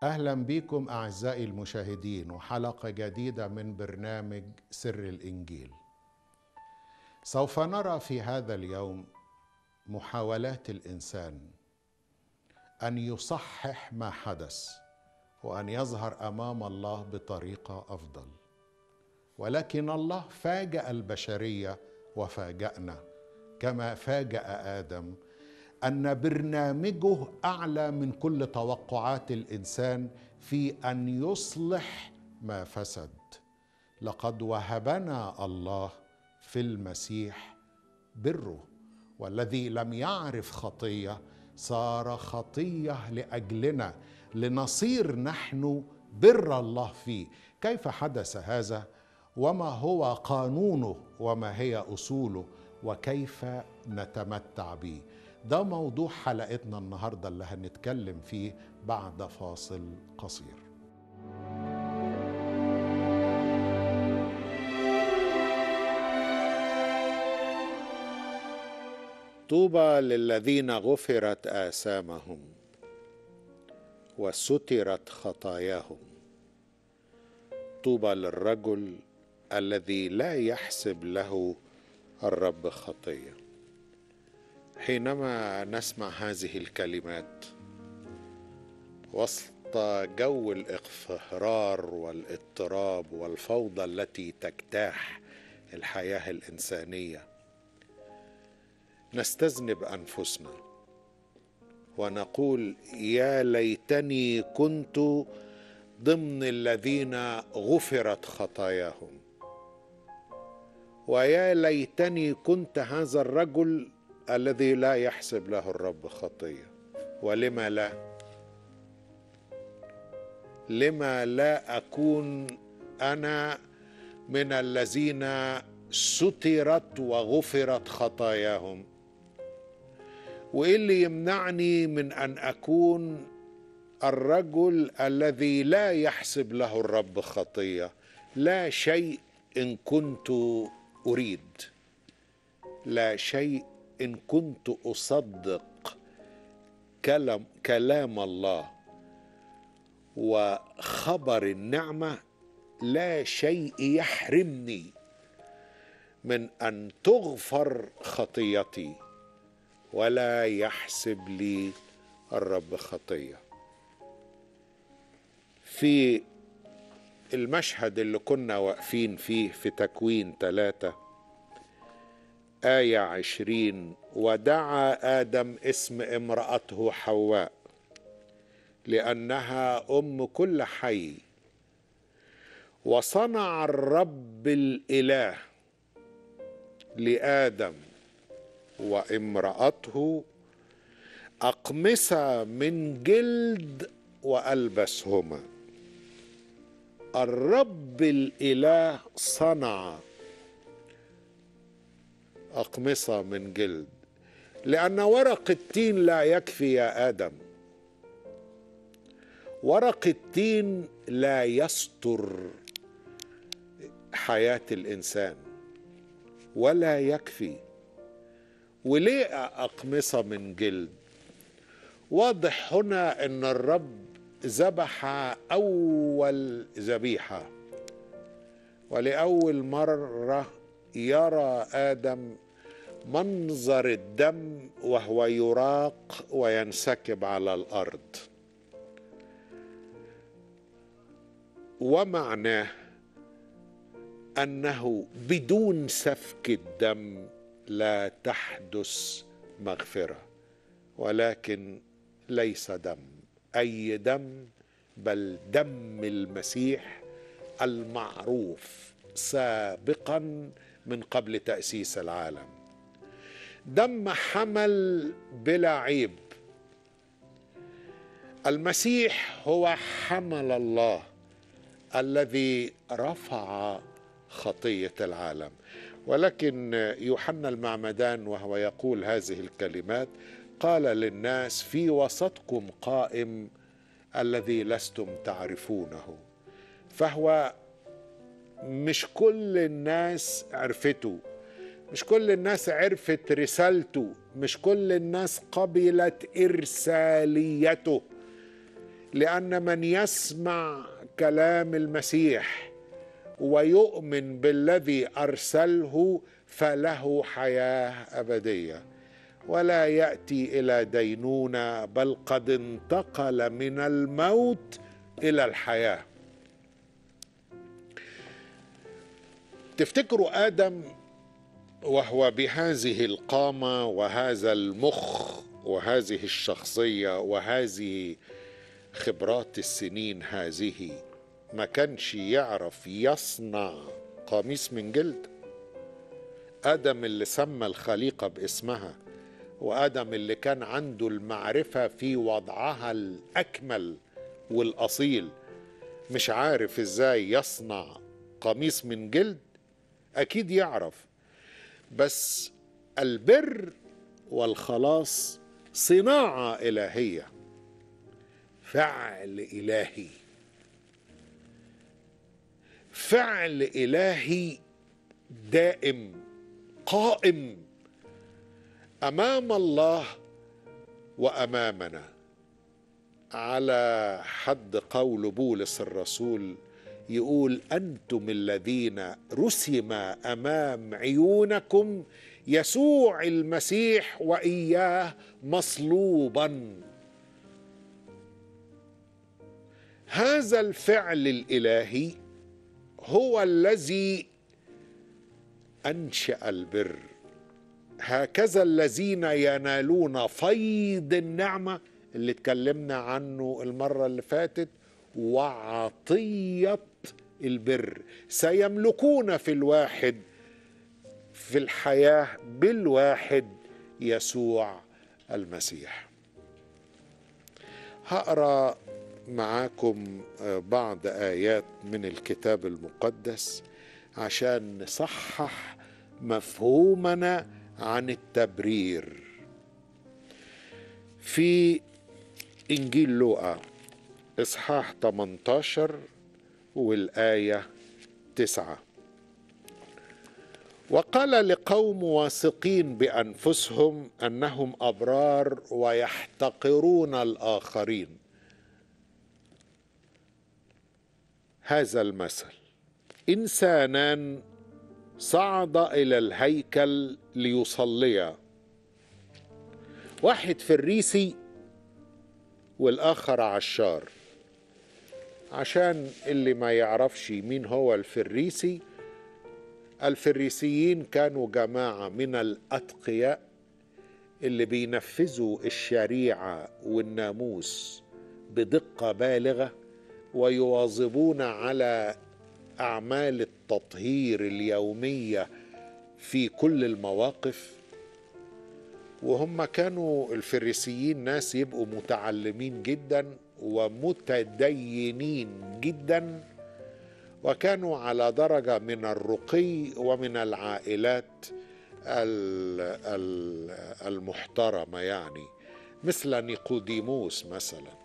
اهلا بكم اعزائي المشاهدين وحلقه جديده من برنامج سر الانجيل سوف نرى في هذا اليوم محاولات الانسان ان يصحح ما حدث وان يظهر امام الله بطريقه افضل ولكن الله فاجا البشريه وفاجانا كما فاجا ادم ان برنامجه اعلى من كل توقعات الانسان في ان يصلح ما فسد لقد وهبنا الله في المسيح بره والذي لم يعرف خطيه صار خطيه لاجلنا لنصير نحن بر الله فيه كيف حدث هذا وما هو قانونه وما هي اصوله وكيف نتمتع به ده موضوع حلقتنا النهارده اللي هنتكلم فيه بعد فاصل قصير طوبى للذين غفرت آثامهم وسترت خطاياهم طوبى للرجل الذي لا يحسب له الرب خطيه حينما نسمع هذه الكلمات وسط جو الاقفرار والاضطراب والفوضى التي تجتاح الحياه الانسانيه نستذنب انفسنا ونقول يا ليتني كنت ضمن الذين غفرت خطاياهم ويا ليتني كنت هذا الرجل الذي لا يحسب له الرب خطيه ولما لا لما لا اكون انا من الذين سترت وغفرت خطاياهم وايه اللي يمنعني من ان اكون الرجل الذي لا يحسب له الرب خطيه لا شيء ان كنت اريد لا شيء ان كنت اصدق كلام كلام الله وخبر النعمه لا شيء يحرمني من ان تغفر خطيتي ولا يحسب لي الرب خطيه في المشهد اللي كنا واقفين فيه في تكوين ثلاثه آية عشرين ودعا آدم اسم امرأته حواء لأنها أم كل حي وصنع الرب الإله لآدم وامرأته أقمصة من جلد وألبسهما الرب الإله صنع أقمصة من جلد لأن ورق التين لا يكفي يا آدم ورق التين لا يستر حياة الإنسان ولا يكفي وليه أقمصة من جلد واضح هنا أن الرب ذبح أول ذبيحة ولأول مرة يرى ادم منظر الدم وهو يراق وينسكب على الارض ومعناه انه بدون سفك الدم لا تحدث مغفره ولكن ليس دم اي دم بل دم المسيح المعروف سابقا من قبل تأسيس العالم دم حمل بلا عيب المسيح هو حمل الله الذي رفع خطية العالم ولكن يوحنا المعمدان وهو يقول هذه الكلمات قال للناس في وسطكم قائم الذي لستم تعرفونه فهو مش كل الناس عرفته مش كل الناس عرفت رسالته مش كل الناس قبلت ارساليته لان من يسمع كلام المسيح ويؤمن بالذي ارسله فله حياه ابديه ولا ياتي الى دينونه بل قد انتقل من الموت الى الحياه تفتكروا ادم وهو بهذه القامه وهذا المخ وهذه الشخصيه وهذه خبرات السنين هذه ما كانش يعرف يصنع قميص من جلد ادم اللي سمى الخليقه باسمها وادم اللي كان عنده المعرفه في وضعها الاكمل والاصيل مش عارف ازاي يصنع قميص من جلد اكيد يعرف بس البر والخلاص صناعه الهيه فعل الهي فعل الهي دائم قائم امام الله وامامنا على حد قول بولس الرسول يقول انتم الذين رسم امام عيونكم يسوع المسيح واياه مصلوبا هذا الفعل الالهي هو الذي انشا البر هكذا الذين ينالون فيض النعمه اللي اتكلمنا عنه المره اللي فاتت وعطيه البر سيملكون في الواحد في الحياه بالواحد يسوع المسيح هقرا معاكم بعض ايات من الكتاب المقدس عشان نصحح مفهومنا عن التبرير في انجيل لوقا اصحاح 18 والايه 9 وقال لقوم واثقين بانفسهم انهم ابرار ويحتقرون الاخرين هذا المثل انسانان صعد الى الهيكل ليصليا واحد فريسي والاخر عشار عشان اللي ما يعرفش مين هو الفريسي الفريسيين كانوا جماعه من الاتقياء اللي بينفذوا الشريعه والناموس بدقه بالغه ويواظبون على اعمال التطهير اليوميه في كل المواقف وهم كانوا الفريسيين ناس يبقوا متعلمين جدا ومتدينين جدا وكانوا على درجه من الرقي ومن العائلات المحترمه يعني مثل نيقوديموس مثلا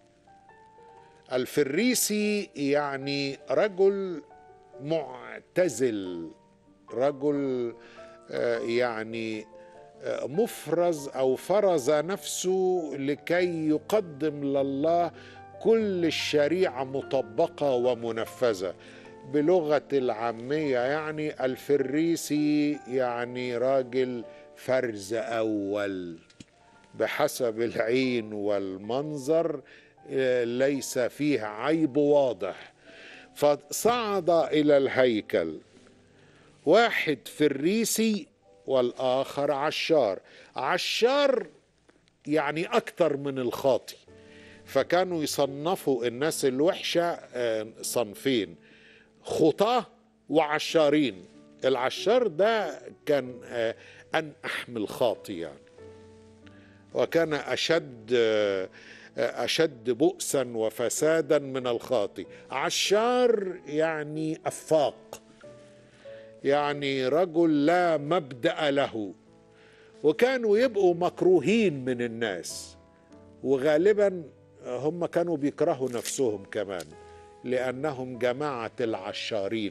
الفريسي يعني رجل معتزل رجل يعني مفرز او فرز نفسه لكي يقدم لله كل الشريعه مطبقه ومنفذه بلغه العاميه يعني الفريسي يعني راجل فرز اول بحسب العين والمنظر ليس فيه عيب واضح فصعد الى الهيكل واحد فريسي والاخر عشار عشار يعني اكتر من الخاطي فكانوا يصنفوا الناس الوحشه صنفين خطاه وعشارين العشار ده كان انح من الخاطي يعني وكان اشد اشد بؤسا وفسادا من الخاطي عشار يعني افاق يعني رجل لا مبدا له وكانوا يبقوا مكروهين من الناس وغالبا هم كانوا بيكرهوا نفسهم كمان لانهم جماعه العشارين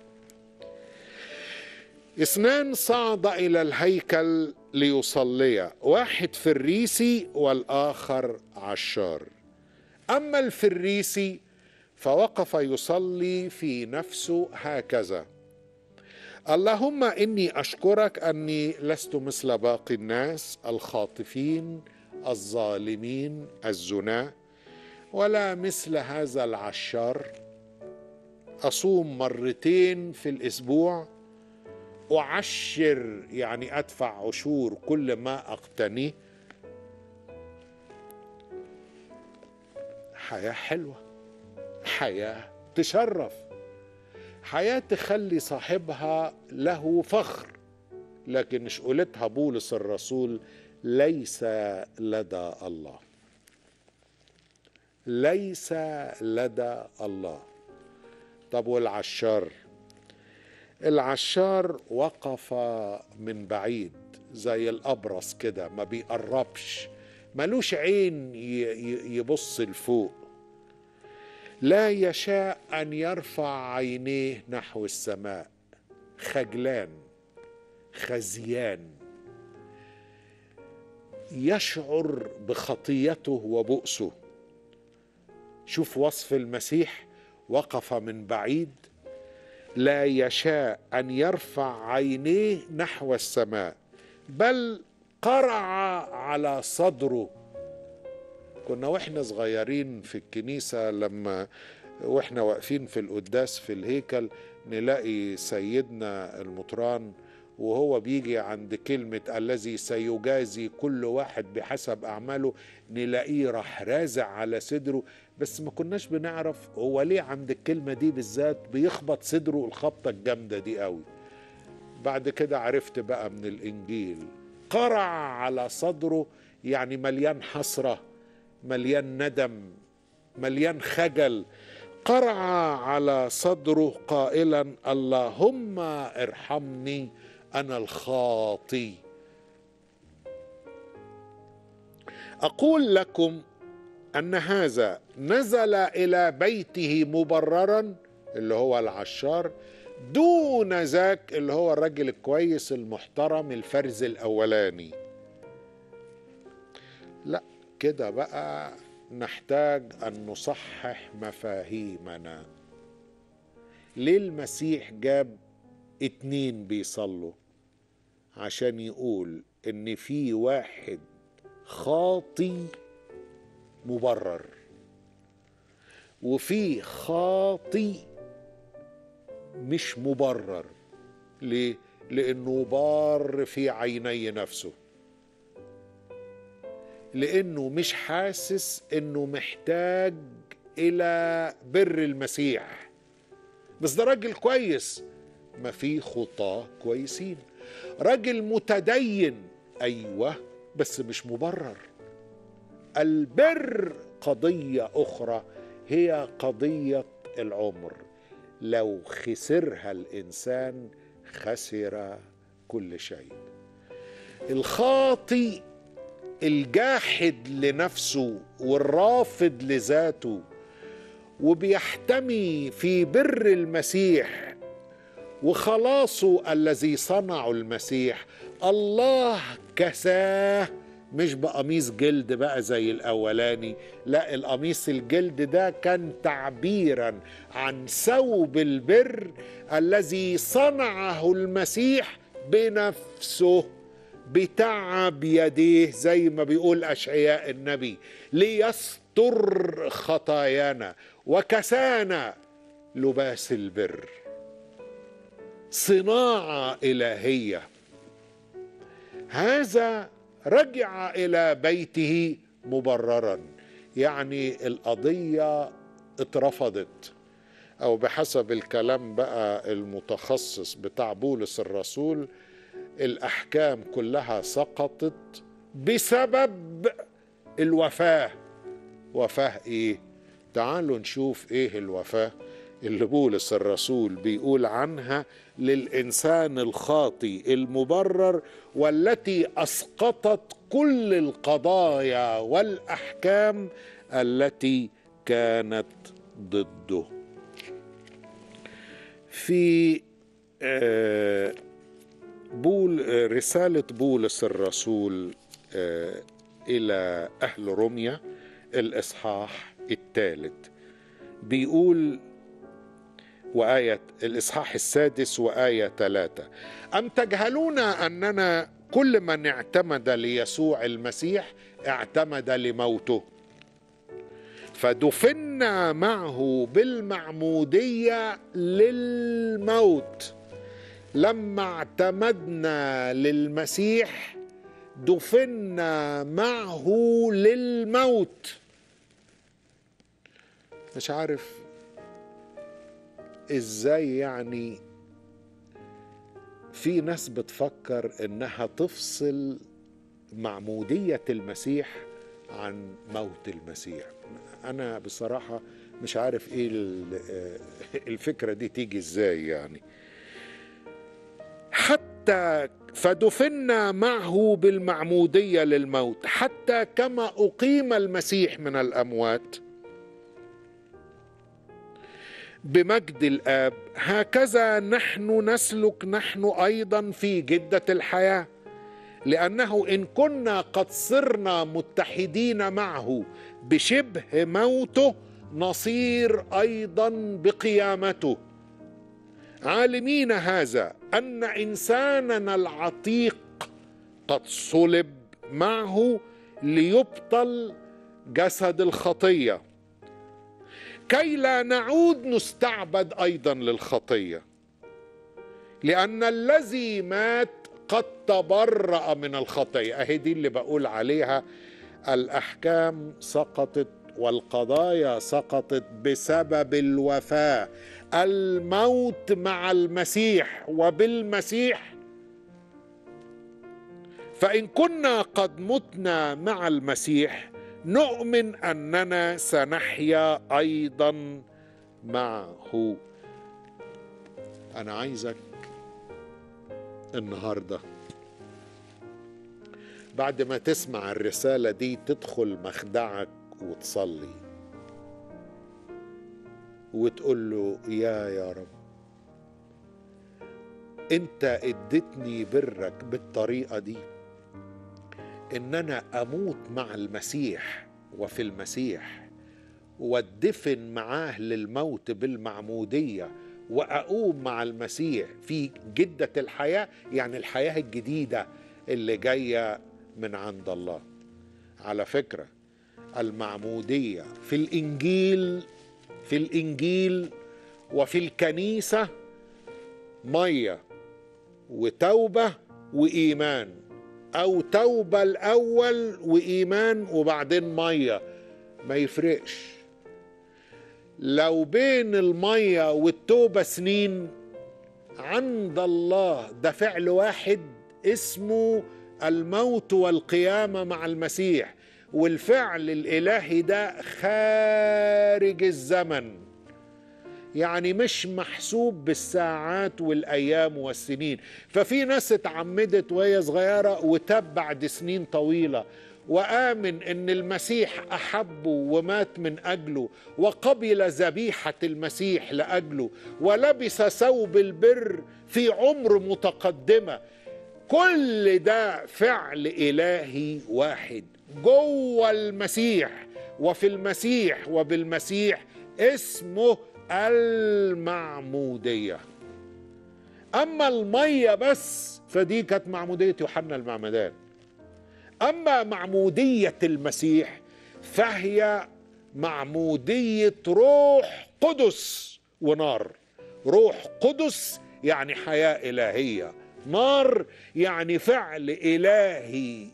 اثنان صعد الى الهيكل ليصليا واحد فريسي والاخر عشار اما الفريسي فوقف يصلي في نفسه هكذا اللهم اني اشكرك اني لست مثل باقي الناس الخاطفين الظالمين الزنا ولا مثل هذا العشار اصوم مرتين في الاسبوع اعشر يعني ادفع عشور كل ما اقتنيه حياه حلوه حياه تشرف حياه تخلي صاحبها له فخر لكن مش قولتها بولس الرسول ليس لدى الله ليس لدى الله طب والعشار العشار وقف من بعيد زي الابرص كده ما بيقربش ملوش عين يبص لفوق لا يشاء ان يرفع عينيه نحو السماء خجلان خزيان يشعر بخطيته وبؤسه شوف وصف المسيح وقف من بعيد لا يشاء ان يرفع عينيه نحو السماء بل قرع على صدره كنا واحنا صغيرين في الكنيسه لما واحنا واقفين في القداس في الهيكل نلاقي سيدنا المطران وهو بيجي عند كلمة الذي سيجازي كل واحد بحسب أعماله نلاقيه راح رازع على صدره بس ما كناش بنعرف هو ليه عند الكلمة دي بالذات بيخبط صدره الخبطة الجامدة دي قوي بعد كده عرفت بقى من الإنجيل قرع على صدره يعني مليان حسرة مليان ندم مليان خجل قرع على صدره قائلا اللهم ارحمني انا الخاطي اقول لكم ان هذا نزل الى بيته مبررا اللي هو العشار دون ذاك اللي هو الرجل الكويس المحترم الفرز الاولاني لا كده بقى نحتاج ان نصحح مفاهيمنا ليه المسيح جاب اتنين بيصلوا عشان يقول ان في واحد خاطي مبرر وفي خاطي مش مبرر ليه لانه بار في عيني نفسه لانه مش حاسس انه محتاج الى بر المسيح بس ده راجل كويس ما في خطاه كويسين راجل متدين ايوه بس مش مبرر البر قضيه اخرى هي قضيه العمر لو خسرها الانسان خسر كل شيء الخاطي الجاحد لنفسه والرافض لذاته وبيحتمي في بر المسيح وخلاصه الذي صنعه المسيح الله كساه مش بقميص جلد بقى زي الاولاني لا القميص الجلد ده كان تعبيرا عن ثوب البر الذي صنعه المسيح بنفسه بتعب يديه زي ما بيقول اشعياء النبي ليستر خطايانا وكسانا لباس البر صناعه الهيه هذا رجع الى بيته مبررا يعني القضيه اترفضت او بحسب الكلام بقى المتخصص بتاع بولس الرسول الاحكام كلها سقطت بسبب الوفاه وفاه ايه تعالوا نشوف ايه الوفاه اللي بولس الرسول بيقول عنها للانسان الخاطي المبرر والتي اسقطت كل القضايا والاحكام التي كانت ضده في بول رساله بولس الرسول الى اهل روميا الاصحاح الثالث بيقول وآية الإصحاح السادس وآية ثلاثة أم تجهلون أننا كل من اعتمد ليسوع المسيح اعتمد لموته فدفنا معه بالمعمودية للموت لما اعتمدنا للمسيح دفنا معه للموت مش عارف ازاي يعني في ناس بتفكر انها تفصل معمودية المسيح عن موت المسيح انا بصراحة مش عارف ايه الفكرة دي تيجي ازاي يعني حتى فدفنا معه بالمعمودية للموت حتى كما أقيم المسيح من الأموات بمجد الاب هكذا نحن نسلك نحن ايضا في جده الحياه لانه ان كنا قد صرنا متحدين معه بشبه موته نصير ايضا بقيامته عالمين هذا ان انساننا العتيق قد صلب معه ليبطل جسد الخطيه كي لا نعود نستعبد ايضا للخطيه لان الذي مات قد تبرأ من الخطيه اهي دي اللي بقول عليها الاحكام سقطت والقضايا سقطت بسبب الوفاه الموت مع المسيح وبالمسيح فان كنا قد متنا مع المسيح نؤمن اننا سنحيا ايضا معه انا عايزك النهارده بعد ما تسمع الرساله دي تدخل مخدعك وتصلي وتقول له يا يا رب انت اديتني برك بالطريقه دي ان انا اموت مع المسيح وفي المسيح وادفن معاه للموت بالمعموديه واقوم مع المسيح في جده الحياه يعني الحياه الجديده اللي جايه من عند الله على فكره المعموديه في الانجيل في الانجيل وفي الكنيسه ميه وتوبه وايمان او توبه الاول وايمان وبعدين ميه ما يفرقش لو بين الميه والتوبه سنين عند الله ده فعل واحد اسمه الموت والقيامه مع المسيح والفعل الالهي ده خارج الزمن يعني مش محسوب بالساعات والايام والسنين ففي ناس اتعمدت وهي صغيره وتاب بعد سنين طويله وامن ان المسيح احبه ومات من اجله وقبل ذبيحه المسيح لاجله ولبس ثوب البر في عمر متقدمه كل ده فعل الهي واحد جوه المسيح وفي المسيح وبالمسيح اسمه المعموديه اما الميه بس فدي كانت معموديه يوحنا المعمدان اما معموديه المسيح فهي معموديه روح قدس ونار روح قدس يعني حياه الهيه نار يعني فعل الهي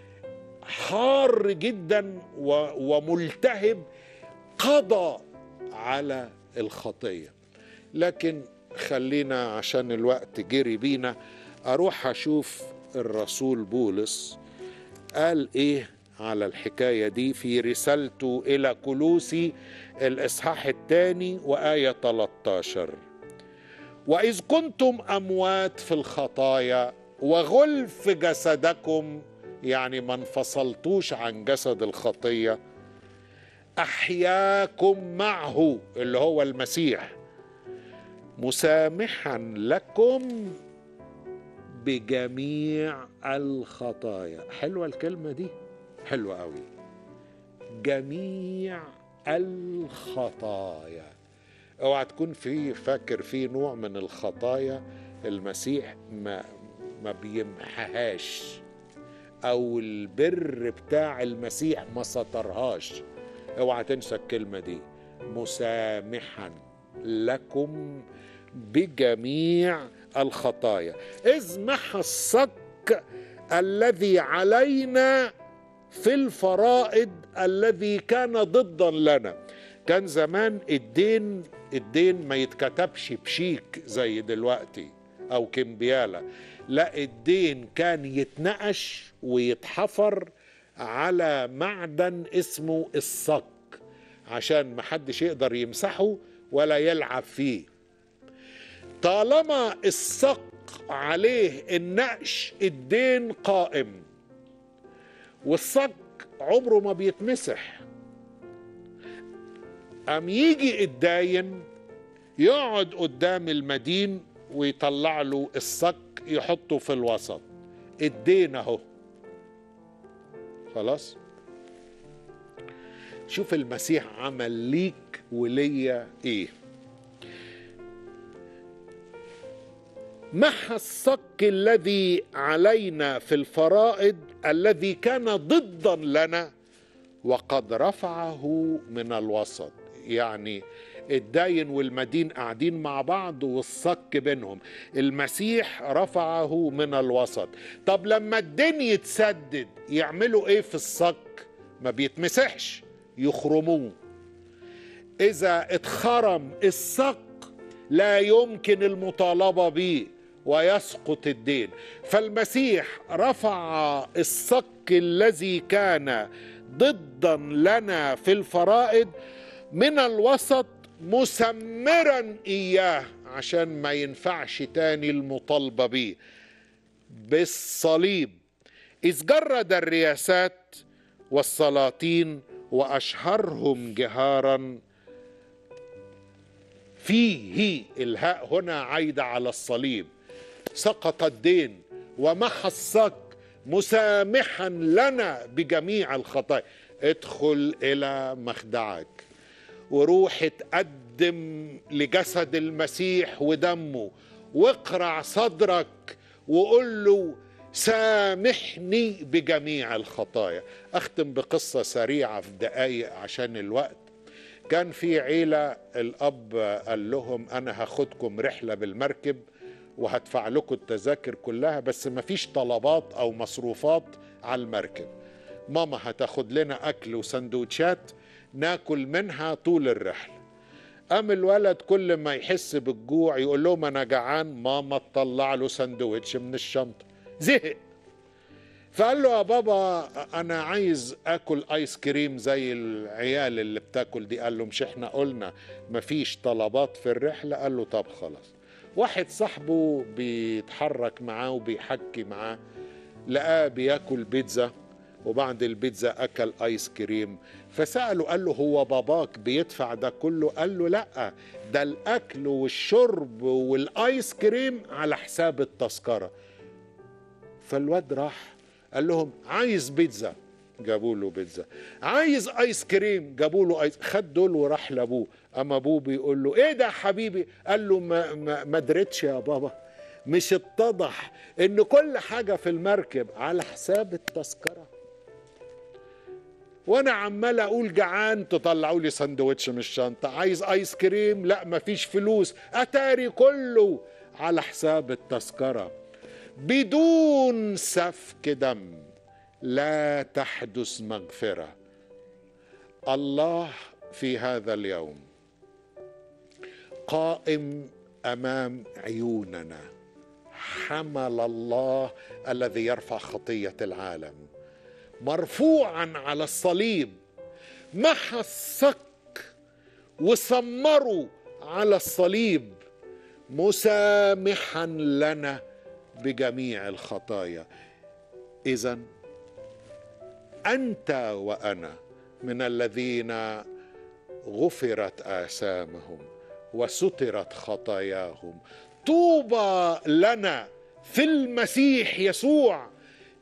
حار جدا وملتهب قضى على الخطيه لكن خلينا عشان الوقت جري بينا اروح اشوف الرسول بولس قال ايه على الحكايه دي في رسالته الى كلوسي الاصحاح الثاني وايه 13 واذ كنتم اموات في الخطايا وغلف جسدكم يعني ما انفصلتوش عن جسد الخطيه احياكم معه اللي هو المسيح مسامحا لكم بجميع الخطايا حلوه الكلمه دي حلوه قوي جميع الخطايا اوعى تكون في فاكر في نوع من الخطايا المسيح ما ما بيمحهاش او البر بتاع المسيح ما سطرهاش اوعى تنسى الكلمه دي مسامحا لكم بجميع الخطايا اذ محى الصك الذي علينا في الفرائض الذي كان ضدا لنا كان زمان الدين الدين ما يتكتبش بشيك زي دلوقتي او كمبياله لا الدين كان يتنقش ويتحفر على معدن اسمه الصك عشان محدش يقدر يمسحه ولا يلعب فيه طالما الصك عليه النقش الدين قائم والصك عمره ما بيتمسح أم يجي الداين يقعد قدام المدين ويطلع له الصك يحطه في الوسط الدين اهو خلاص شوف المسيح عمل ليك وليا ايه محى الصك الذي علينا في الفرائض الذي كان ضدا لنا وقد رفعه من الوسط يعني الداين والمدين قاعدين مع بعض والصك بينهم المسيح رفعه من الوسط طب لما الدين يتسدد يعملوا ايه في الصك ما بيتمسحش يخرموه اذا اتخرم الصك لا يمكن المطالبه به ويسقط الدين فالمسيح رفع الصك الذي كان ضدا لنا في الفرائض من الوسط مسمرا اياه عشان ما ينفعش تاني المطالبه بيه بالصليب اذ جرد الرياسات والسلاطين واشهرهم جهارا فيه الهاء هنا عايده على الصليب سقط الدين ومحى الصك مسامحا لنا بجميع الخطايا ادخل الى مخدعك وروح اتقدم لجسد المسيح ودمه واقرع صدرك وقول له سامحني بجميع الخطايا اختم بقصة سريعة في دقايق عشان الوقت كان في عيلة الأب قال لهم أنا هاخدكم رحلة بالمركب وهدفع لكم التذاكر كلها بس مفيش طلبات أو مصروفات على المركب ماما هتاخد لنا أكل وسندوتشات ناكل منها طول الرحلة قام الولد كل ما يحس بالجوع يقول لهم أنا جعان ماما تطلع له سندوتش من الشنطة زهق فقال له يا بابا انا عايز اكل ايس كريم زي العيال اللي بتاكل دي قال له مش احنا قلنا مفيش طلبات في الرحله قال له طب خلاص واحد صاحبه بيتحرك معاه وبيحكي معاه لقاه بياكل بيتزا وبعد البيتزا اكل ايس كريم فساله قال له هو باباك بيدفع ده كله قال له لا ده الاكل والشرب والايس كريم على حساب التذكره فالواد راح قال لهم عايز بيتزا جابوا له بيتزا عايز ايس كريم جابوا له ايس خد دول وراح لابوه اما ابوه بيقول له ايه ده يا حبيبي قال له ما ما, ما دريتش يا بابا مش اتضح ان كل حاجه في المركب على حساب التذكره وانا عمال اقول جعان تطلعوا لي سندوتش من الشنطه عايز ايس كريم لا مفيش فلوس اتاري كله على حساب التذكره بدون سفك دم لا تحدث مغفره الله في هذا اليوم قائم امام عيوننا حمل الله الذي يرفع خطيه العالم مرفوعا على الصليب محى الصك وسمروا على الصليب مسامحا لنا بجميع الخطايا اذا انت وانا من الذين غفرت اثامهم وسترت خطاياهم طوبى لنا في المسيح يسوع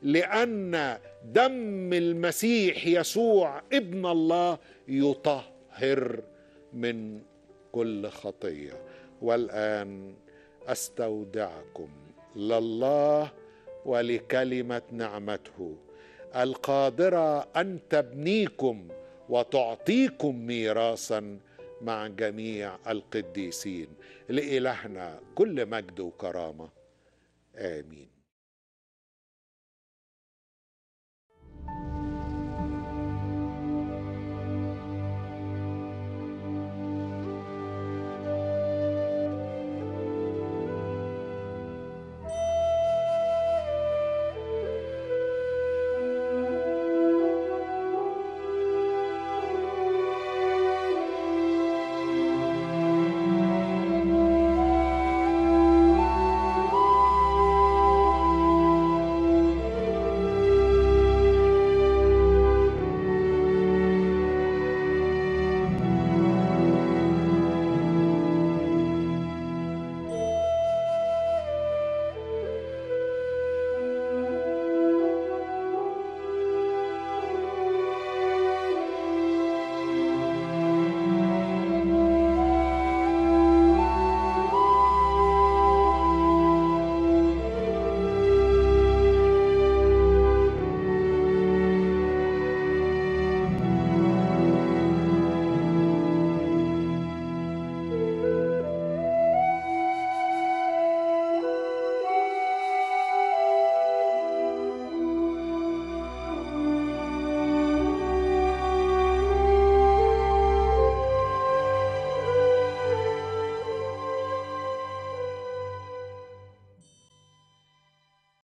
لان دم المسيح يسوع ابن الله مطهر من كل خطيه والان استودعكم لله ولكلمه نعمته القادره ان تبنيكم وتعطيكم ميراثا مع جميع القديسين لإلهنا كل مجد وكرامه امين